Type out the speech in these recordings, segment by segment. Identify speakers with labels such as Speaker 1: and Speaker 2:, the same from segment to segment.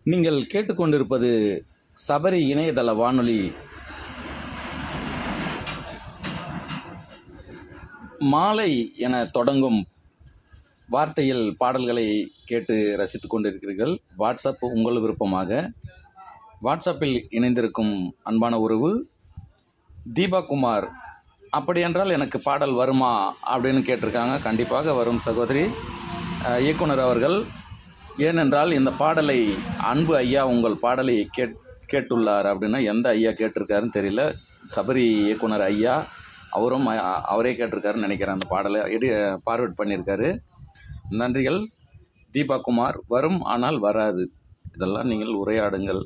Speaker 1: நீங்கள் கேட்டுக்கொண்டிருப்பது சபரி இணையதள வானொலி மாலை என தொடங்கும் வார்த்தையில் பாடல்களை கேட்டு ரசித்துக் கொண்டிருக்கிறீர்கள் வாட்ஸ்அப் உங்கள் விருப்பமாக வாட்ஸ்அப்பில் இணைந்திருக்கும் அன்பான உறவு தீபா குமார் அப்படியென்றால் எனக்கு பாடல் வருமா அப்படின்னு கேட்டிருக்காங்க கண்டிப்பாக வரும் சகோதரி அஹ், இயக்குனர் அவர்கள் ஏனென்றால் இந்த பாடலை அன்பு ஐயா உங்கள் பாடலை கேட் கேட்டுள்ளார் அப்படின்னா எந்த ஐயா கேட்டிருக்காருன்னு தெரியல சபரி இயக்குனர் ஐயா அவரும் அ- அவரே கேட்டிருக்காருன்னு நினைக்கிறேன் அந்த பாடலை எடி பார்வர்ட் பண்ணியிருக்காரு நன்றிகள் தீபா குமார் வரும் ஆனால் வராது இதெல்லாம் நீங்கள் உரையாடுங்கள்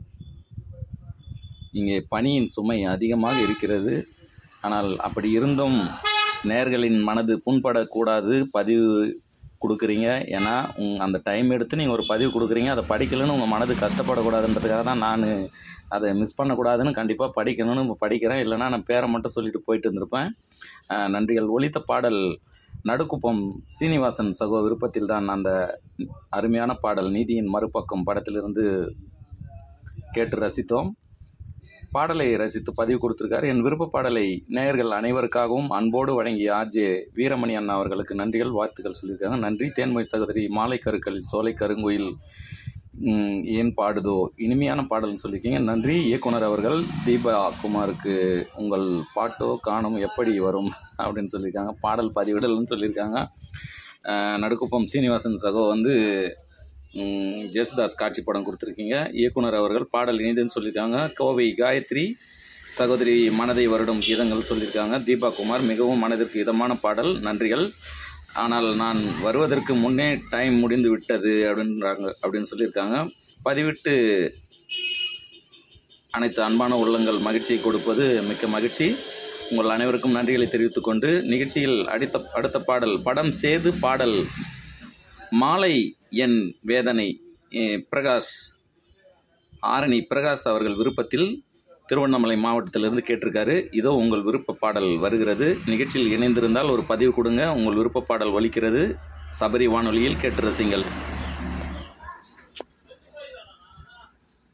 Speaker 1: இங்கே பனியின் சுமை அதிகமாக இருக்கிறது ஆனால் அப்படி இருந்தும் நேர்களின் மனது புண்படக்கூடாது பதிவு கொடுக்குறீங்க ஏன்னா உங் அந்த டைம் எடுத்து நீங்கள் ஒரு பதிவு கொடுக்குறீங்க அதை படிக்கலைன்னு உங்கள் மனது கஷ்டப்படக்கூடாதுன்றதுக்காக தான் நான் அதை மிஸ் பண்ணக்கூடாதுன்னு கண்டிப்பாக படிக்கணும்னு படிக்கிறேன் இல்லைன்னா நான் பேரை மட்டும் சொல்லிட்டு போயிட்டு இருந்திருப்பேன் அஹ், நன்றிகள் ஒலித்த பாடல் நடுக்குப்பம் சீனிவாசன் சகோ விருப்பத்தில் தான் அந்த அருமையான பாடல் நீதியின் மறுபக்கம் படத்திலிருந்து கேட்டு ரசித்தோம் பாடலை ரசித்து பதிவு கொடுத்திருக்காரு என் விருப்ப பாடலை நேயர்கள் அனைவருக்காகவும் அன்போடு வழங்கிய ஆர்ஜே வீரமணி அண்ணா அவர்களுக்கு நன்றிகள் வாழ்த்துக்கள் சொல்லியிருக்காங்க நன்றி தேன்மொழி சகோதரி மாலை கருக்களில் சோலை கருங்குயில் ம், ஏன் பாடுதோ இனிமையான பாடல்னு சொல்லியிருக்கீங்க நன்றி இயக்குனர் அவர்கள் தீபா குமாருக்கு உங்கள் பாட்டோ காணும் எப்படி வரும் அப்படின்னு சொல்லியிருக்காங்க பாடல் பதிவிடல்னு சொல்லியிருக்காங்க அஹ், நடுக்குப்பம் சீனிவாசன் சகோ வந்து ம், ஜேசுதாஸ் காட்சி படம் கொடுத்துருக்கீங்க இயக்குனர் அவர்கள் பாடல் இணைந்துன்னு சொல்லியிருக்காங்க கோவை காயத்ரி சகோதரி மனதை வருடும் கீதங்கள் சொல்லியிருக்காங்க தீபா குமார் மிகவும் மனதிற்கு இதமான பாடல் நன்றிகள் ஆனால் நான் வருவதற்கு முன்னே டைம் முடிந்து விட்டது அப்படின்றாங்க அப்படின்னு சொல்லியிருக்காங்க பதிவிட்டு அனைத்து அன்பான உள்ளங்கள் மகிழ்ச்சியை கொடுப்பது மிக்க மகிழ்ச்சி உங்கள் அனைவருக்கும் நன்றிகளை தெரிவித்துக் கொண்டு நிகழ்ச்சியில் அடுத்த அடுத்த பாடல் படம் சேது பாடல் மாலை என் வேதனை எ, பிரகாஷ் ஆரணி பிரகாஷ் அவர்கள் விருப்பத்தில் திருவண்ணாமலை மாவட்டத்திலிருந்து கேட்டிருக்காரு இதோ உங்கள் விருப்ப பாடல் வருகிறது நிகழ்ச்சியில் இணைந்திருந்தால் ஒரு பதிவு கொடுங்க உங்கள் விருப்ப பாடல் ஒலிக்கிறது சபரி வானொலியில் கேட்டு ரசிங்கள்